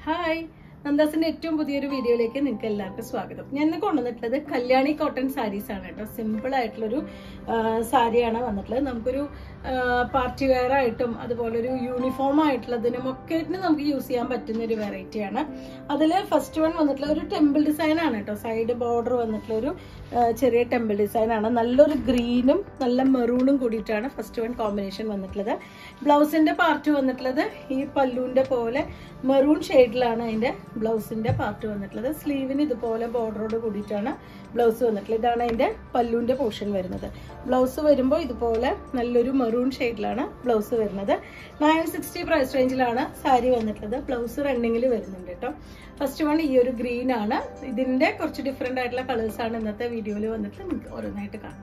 hi നന്ദാസിന്റെ ഏറ്റവും പുതിയൊരു വീഡിയോയിലേക്ക് നിങ്ങൾക്ക് എല്ലാവർക്കും സ്വാഗതം ഞാൻ ഇന്ന് കൊണ്ടുവന്നിട്ടുള്ളത് കല്യാണി കോട്ടൺ സാരീസ് ആണ് കേട്ടോ സിമ്പിൾ ആയിട്ടുള്ളൊരു ആ, സാരിയാണ് വന്നിട്ടുള്ളത് നമുക്കൊരു പാർട്ടി വെയർ ആയിട്ടും അതുപോലെ ഒരു യൂണിഫോം ആയിട്ടുള്ളതിനും ഒക്കെ ആയിട്ട് നമുക്ക് യൂസ് ചെയ്യാൻ പറ്റുന്ന ഒരു വെറൈറ്റിയാണ് അതിൽ ഫസ്റ്റ് വൺ വന്നിട്ടുള്ള ഒരു ടെമ്പിൾ ഡിസൈൻ ആണ് കേട്ടോ സൈഡ് ബോർഡർ വന്നിട്ടുള്ള ഒരു ആ, ചെറിയ ടെമ്പിൾ ഡിസൈൻ ആണ് നല്ലൊരു ഗ്രീനും നല്ല മെറൂണും കൂടിയിട്ടാണ് ഫസ്റ്റ് വൺ കോമ്പിനേഷൻ വന്നിട്ടുള്ളത് ബ്ലൗസിന്റെ പാർട്ട് വന്നിട്ടുള്ളത് ഈ പല്ലുവിന്റെ പോലെ മെറൂൺ ഷെയ്ഡിലാണ് അതിന്റെ ബ്ലൗസിന്റെ പാർട്ട് വന്നിട്ടുള്ളത് സ്ലീവിന് ഇതുപോലെ ബോർഡറോട് കൂടിയിട്ടാണ് ബ്ലൗസ് വന്നിട്ടുള്ളത് ഇതാണ് അതിന്റെ പല്ലുവിന്റെ പോർഷൻ വരുന്നത് ബ്ലൗസ് വരുമ്പോൾ ഇതുപോലെ നല്ലൊരു മെറൂൺ ഷെയ്ഡിലാണ് ബ്ലൗസ് വരുന്നത് നയൻ സിക്സ്റ്റി പ്രൈസ് റേഞ്ചിലാണ് സാരി വന്നിട്ടുള്ളത് ബ്ലൗസ് റണ്ണിങ്ങിൽ വരുന്നുണ്ട് കേട്ടോ ഫസ്റ്റ് വൺ ഈ ഒരു ഗ്രീൻ ആണ് ഇതിന്റെ കുറച്ച് ഡിഫറെന്റ് ആയിട്ടുള്ള കളേഴ്സ് ആണ് ഇന്നത്തെ വീഡിയോയിൽ വന്നിട്ട് നിങ്ങൾക്ക് ഓരോന്നായിട്ട് കാണാം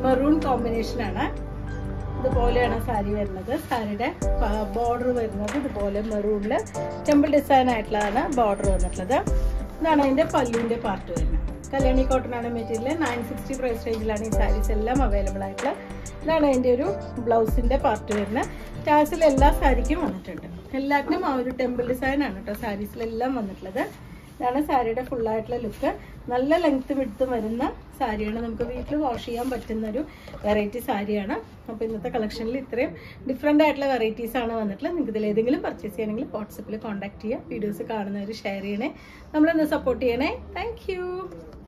മെറൂൺ കോമ്പിനേഷൻ ആണ് ഇതുപോലെയാണ് സാരി വരുന്നത് സാരിയുടെ ബോർഡർ വരുന്നത് ഇതുപോലെ മെറൂണിൽ ടെമ്പിൾ ഡിസൈൻ ആയിട്ടുള്ളതാണ് ബോർഡർ വന്നിട്ടുള്ളത് ഇതാണ് അതിന്റെ പല്ലുവിന്റെ പാർട്ട് വരുന്നത് കല്യാണി കോട്ടൺ ആണ് മെറ്റീരിയൽ നയൻ സിക്സ്റ്റി പ്രൈസ് റേഞ്ചിലാണ് ഈ സാരീസ് എല്ലാം അവൈലബിൾ ആയിട്ടുള്ളത് ഇതാണ് അതിന്റെ ഒരു ബ്ലൗസിന്റെ പാർട്ട് വരുന്നത് ടാസിൽ എല്ലാ സാരിക്കും വന്നിട്ടുണ്ട് എല്ലാത്തിനും ആ ഒരു ടെമ്പിൾ ഡിസൈൻ ആണ് കേട്ടോ സാരീസിലെല്ലാം വന്നിട്ടുള്ളത് ഇതാണ് സാരിയുടെ ഫുൾ ആയിട്ടുള്ള ലുക്ക് നല്ല ലെങ്ത്തും എടുത്തും വരുന്ന സാരിയാണ് നമുക്ക് വീട്ടിൽ വാഷ് ചെയ്യാൻ പറ്റുന്ന ഒരു വെറൈറ്റി സാരിയാണ് അപ്പോൾ ഇന്നത്തെ കളക്ഷനിൽ ഇത്രയും ഡിഫറെൻ്റ് ആയിട്ടുള്ള വെറൈറ്റീസ് ആണ് വന്നിട്ടുള്ളത് നിങ്ങൾക്ക് ഇതിൽ ഏതെങ്കിലും പർച്ചേസ് ചെയ്യണമെങ്കിൽ വാട്സപ്പിൽ കോൺടാക്ട് ചെയ്യുക വീഡിയോസ് കാണുന്നവർ ഷെയർ ചെയ്യണേ നമ്മളൊന്ന് സപ്പോർട്ട് ചെയ്യണേ താങ്ക്